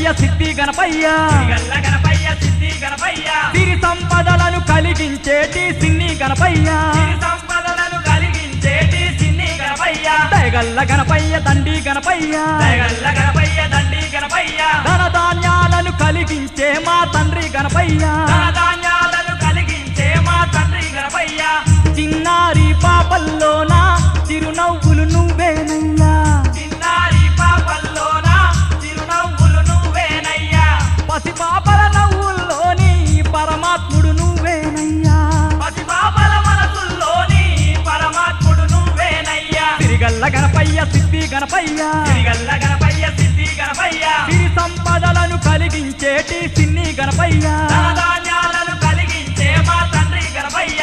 సిద్ధి గణపయ్య గల్ల గణపయ్య సిద్ధి గణపయ్య సిరి సంపదలను కలిగించేటి సిన్ని గణపయ్య సిరి సంపదలను కలిగించేటి సిన్ని గణపయ్య దయగల్ల గణపయ్య దండి గణపయ్య గల్ల గణపయ్య దండి గణపయ్య ధనధాన్యాలను కలిగించే మా తండ్రి గణపయ్య ధనధాన్యాలను కలిగించే మా తండ్రి గణపయ్య చిన్నారి పాపల్లోన చిరునవ్వులు నువ్వేనయ్యా చిన్నారి పాపల్లోన చిరునవ్వులు నువ్వేనయ్యా పసి పాపల నవ్వుల్లోని పరమాత్ముడు నువ్వేనయ్యా పసి పాపల మనసుల్లోని పరమాత్ముడు నువ్వేనయ్యా తిరిగల్ల గణపయ్య సిద్ధి గణపయ్య గల్ల గణపయ్య సిద్ధి గణపయ్య సిరి సంపదలను కలిగించేటి సిన్ని గణపయ్య ధనధాన్యాలను కలిగించే మా తండ్రి గణపయ్య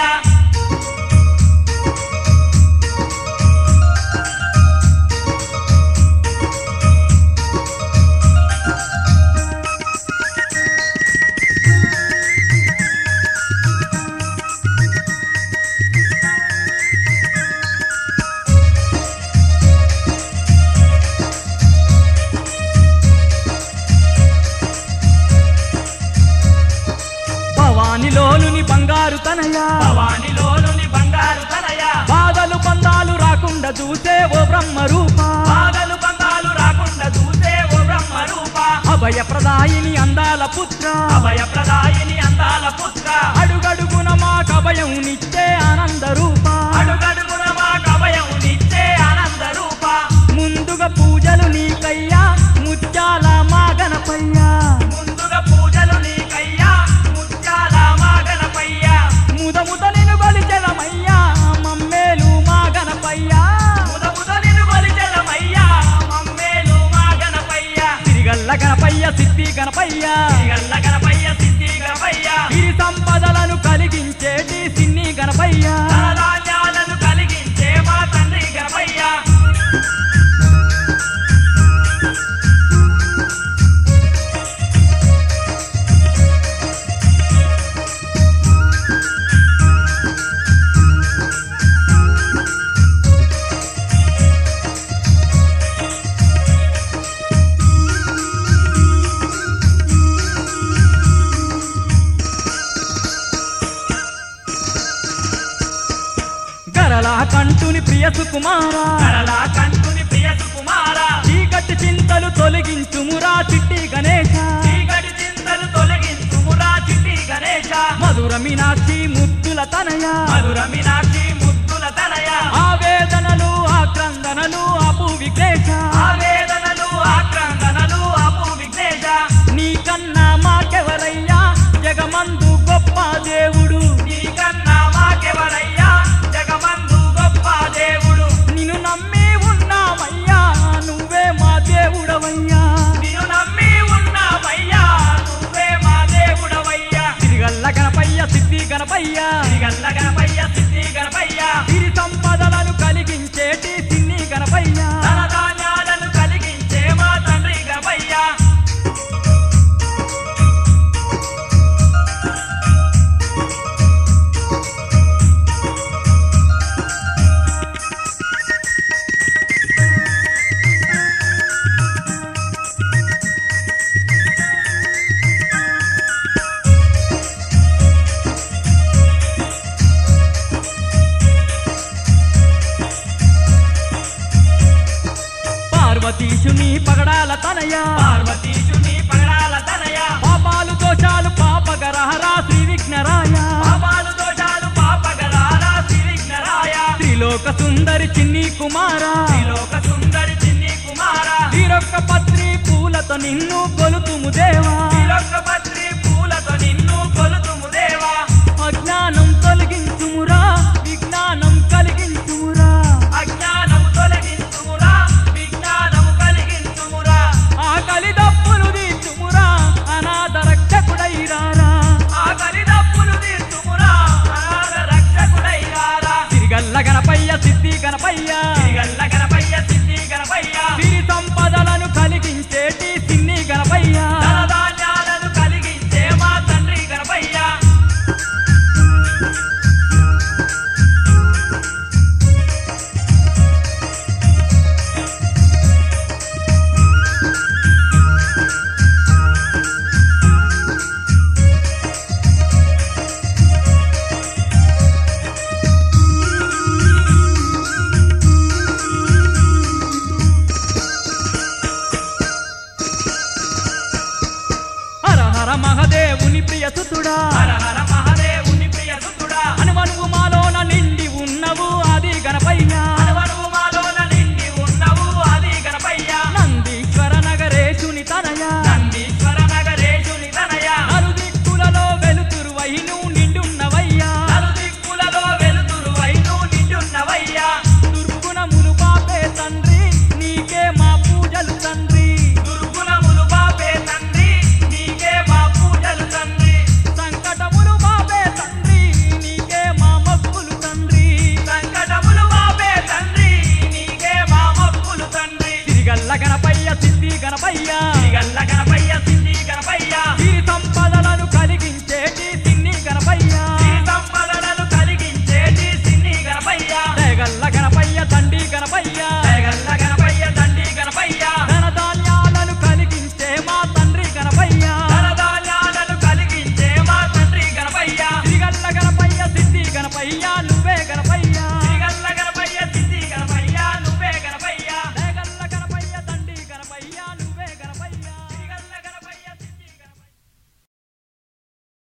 భవానిలోనుని బంగారు తనయ భవానిలోనుని బంగారు తనయ బాధలు బంధాలు రాకుండా చూసే ఓ బ్రహ్మ రూప బాధలు బంధాలు రాకుండా చూసే ఓ బ్రహ్మ రూప అభయ ప్రదాయిని అందాల పుత్ర అభయ ప్రదాయిని అందాల పుత్ర అడుగడుగున మాకు అభయం నిచ్చే ఆనంద రూప అడుగడుగున మా కభయం నిచ్చే ఆనంద రూప ముందుగా పూజలు నీకయ్యా ముత్యాల మా గణపయ్యా ముందుగా పూజలు నీకయ్యా ముత్యాల మా గణపయ్య ముద ముద నిన్ను బలిచలమయ్యా మమ్మేలు మా గణపయ్యా ముద ముద నిన్ను బలిచలమయ్యా మమ్మేలు మా గణపయ్య తిరిగల్ల గణపయ్య సిద్ధి గణపయ్య గల్ల గణపయ్య సిద్ధి గణపయ్య సిరి సంపదలను కలిగించేటి సిన్ని గణపయ్య ధనధాన్యాలను కలిగించే మా తండ్రి గణపయ్య గరళ కంటుని ప్రియ సుకుమారా కరలా కంటుని ప్రియ సుకుమార చీకటి చింతలు తొలగించుమురా చిట్టి గణేశ చీకటి చింతలు తొలగించుమురా చిట్టి గణేశ మధుర మీనాక్షి ముద్దుల తనయ మధుర మీనాక్షి ముద్దుల తనయ ఆవేదనలు ఆక్రందనలు అపు విఘ్నేశ ఆవేదనలు ఆక్రందనలు అపు విఘ్నేశ నీకన్నా మాకెవరయ్యా జగమందు గొప్ప దేవుడు నీకన్నా మాకెవరయ్యా జగమందు గొప్ప దేవుడు నిన్ను నమ్మి ఉన్నామయ్యా నువ్వే మా దేవుడవయ్యా నిన్ను నమ్మి ఉన్నామయ్యా నువ్వే మా దేవుడవయ్యా తిరిగల్ల గణపయ్య సిద్ధి గణపయ్య గల్ల గణపయ్య సిద్ధి గణపయ్య సిరి సంపదలను కలిగించేటి సిన్ని గణపయ్య ధనధాన్యాలను కలిగించే మా తండ్రి గణపయ్య పార్వతీశుని పగడాల తనయ పార్వతీశుని పగడాల తనయ పాపాలు దోషాలు పాపగరహరా శ్రీ విఘ్నరాయ పాపాలు దోషాలు పాపగరారా శ్రీవిఘ్నరాయ త్రిలోక సుందరి చిన్ని కుమారా త్రిలోక సుందరి చిన్ని కుమార తీరొక్క పత్రి పూలతో నిన్ను కొలుతుము దేవా త్రిలోక పత్రి పూలతో నిన్ను కొలుతుము దేవా అజ్ఞానం తొలగించుమురా విజ్ఞానం కలిగించుమురా అజ్ఞానము తొలగించుమురా విజ్ఞానము కలిగించుమురా ఆకలి దప్పులు తీర్చుమురా అనాథ రక్షకుడైరారా ఆకలి దప్పులు తీర్చుమురా అనాథ రక్షకుడైరారా తిరిగల్ల గణపయ్య సిద్ధి గణపయ్య గల్ల గణపయ్య సిద్ధి గణపయ్య సిరి సంపదలను కలిగించేటి సిన్ని గణపయ్య ధనధాన్య హర మహదేవుని ప్రియ సుతుడా హర హర మహాదేవుని ప్రియ సుతుడా హనుమనువు మాలో